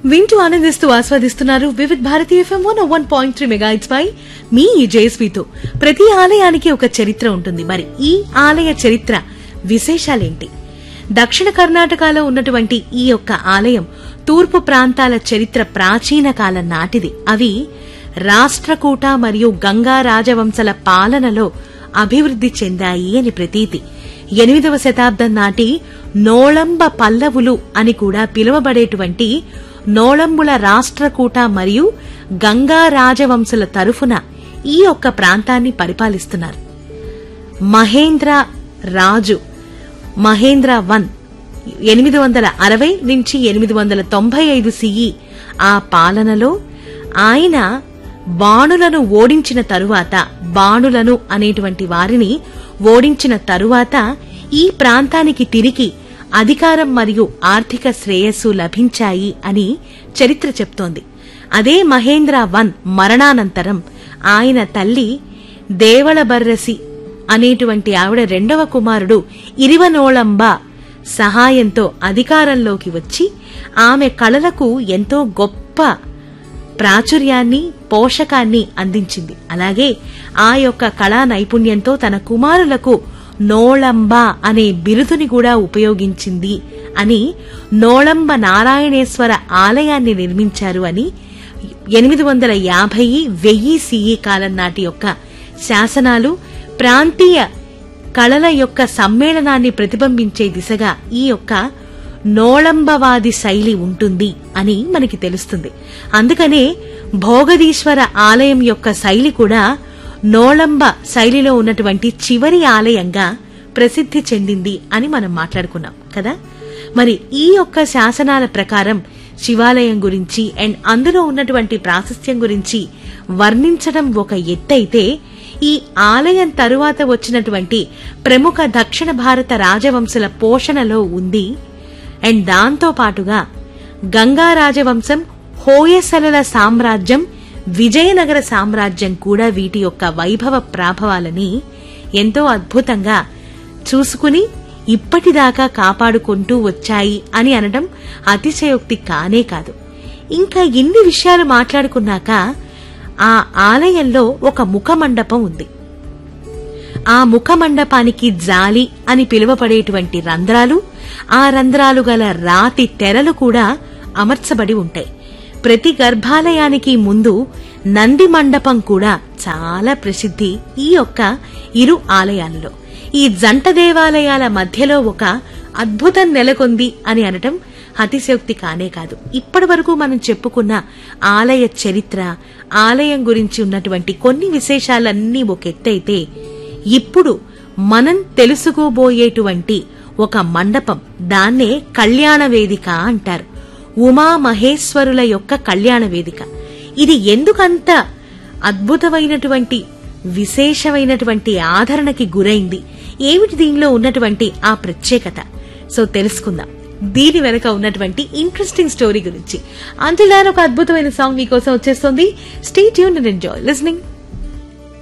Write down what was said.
వింటూ ఆనందిస్తూ ఆస్వాదిస్తున్నారు Vividh Bharati FM one one point three megahertz పై మీ జేఎస్వితో ప్రతి ఆలయానికి ఒక చరిత్ర ఉంటుంది మరి ఈ ఆలయ చరిత్ర విశేషాలేంటి దక్షిణ కర్ణాటకలో ఉన్నటువంటి ఈ యొక్క ఆలయం తూర్పు ప్రాంతాల చరిత్ర ప్రాచీన కాలం నాటిది అవి రాష్ట్రకూట మరియు గంగా రాజవంశల పాలనలో అభివృద్ధి చెందాయి అని ప్రతీతి ఎనిమిదవ శతాబ్దం నాటి నోళంబ పల్లవులు అని కూడా పిలువబడేటువంటి నోళంబుల రాష్ట్రకూట మరియు గంగా రాజవంశుల తరఫున ఈ యొక్క ప్రాంతాన్ని పరిపాలిస్తున్నారు మహేంద్ర రాజు మహేంద్ర వన్ ఎనిమిది వందల అరవై నుంచి ఎనిమిది వందల తొంభై ఐదు సిఈ ఆ పాలనలో ఆయన బాణులను ఓడించిన తరువాత బాణులను అనేటువంటి వారిని ఓడించిన తరువాత ఈ ప్రాంతానికి తిరిగి అధికారం మరియు ఆర్థిక శ్రేయస్సు లభించాయి అని చరిత్ర చెప్తోంది అదే మహేంద్ర వన్ మరణానంతరం ఆయన తల్లి దేవళబర్రసి అనేటువంటి ఆవిడ రెండవ కుమారుడు ఇరివనోళంబ సహాయంతో అధికారంలోకి వచ్చి ఆమె కళలకు ఎంతో గొప్ప ప్రాచుర్యాన్ని పోషకాన్ని అందించింది అలాగే ఆ యొక్క కళా నైపుణ్యంతో తన కుమారులకు నోళంబ అనే బిరుదుని కూడా ఉపయోగించింది అని నోళంబ నారాయణేశ్వర ఆలయాన్ని నిర్మించారు అని ఎనిమిది వందల యాభై వెయ్యి సిఈ కాలం నాటి యొక్క శాసనాలు ప్రాంతీయ కళల యొక్క సమ్మేళనాన్ని ప్రతిబింబించే దిశగా ఈ యొక్క నోళంబవాది శైలి ఉంటుంది అని మనకి తెలుస్తుంది అందుకనే భోగదీశ్వర ఆలయం యొక్క శైలి కూడా నోళంబ శైలిలో ఉన్నటువంటి చివరి ఆలయంగా ప్రసిద్ధి చెందింది అని మనం మాట్లాడుకున్నాం కదా మరి ఈ యొక్క శాసనాల ప్రకారం శివాలయం గురించి అండ్ అందులో ఉన్నటువంటి ప్రాశస్త్యం గురించి వర్ణించడం ఒక ఎత్తైతే ఈ ఆలయం తరువాత వచ్చినటువంటి ప్రముఖ దక్షిణ భారత రాజవంశుల పోషణలో ఉంది అండ్ దాంతో పాటుగా గంగా రాజవంశం హోయసలల సామ్రాజ్యం విజయనగర సామ్రాజ్యం కూడా వీటి యొక్క వైభవ ప్రాభవాలని ఎంతో అద్భుతంగా చూసుకుని ఇప్పటిదాకా కాపాడుకుంటూ వచ్చాయి అని అనడం అతిశయోక్తి కానే కాదు ఇంకా ఇన్ని విషయాలు మాట్లాడుకున్నాక ఆ ఆలయంలో ఒక ముఖమండపం ఉంది ఆ ముఖమండపానికి జాలి అని పిలువబడేటువంటి రంధ్రాలు ఆ రంధ్రాలు గల రాతి తెరలు కూడా అమర్చబడి ఉంటాయి ప్రతి గర్భాలయానికి ముందు నంది మండపం కూడా చాలా ప్రసిద్ధి ఈ యొక్క ఇరు ఆలయాలలో ఈ జంట దేవాలయాల మధ్యలో ఒక అద్భుతం నెలకొంది అని అనటం అతిశయోక్తి కానే కాదు ఇప్పటి వరకు మనం చెప్పుకున్న ఆలయ చరిత్ర ఆలయం గురించి ఉన్నటువంటి కొన్ని విశేషాలన్నీ ఒక ఎత్తైతే ఇప్పుడు మనం తెలుసుకోబోయేటువంటి ఒక మండపం దాన్నే కళ్యాణ వేదిక అంటారు ఉమా మహేశ్వరుల యొక్క కళ్యాణ వేదిక ఇది ఎందుకంత అద్భుతమైనటువంటి విశేషమైనటువంటి ఆదరణకి గురైంది ఏమిటి దీనిలో ఉన్నటువంటి ఆ ప్రత్యేకత సో తెలుసుకుందాం దీని వెనక ఉన్నటువంటి ఇంట్రెస్టింగ్ స్టోరీ గురించి అంటులాన్ ఒక అద్భుతమైన సాంగ్ మీకోసం వచ్చేస్తుంది stay tune and enjoy listening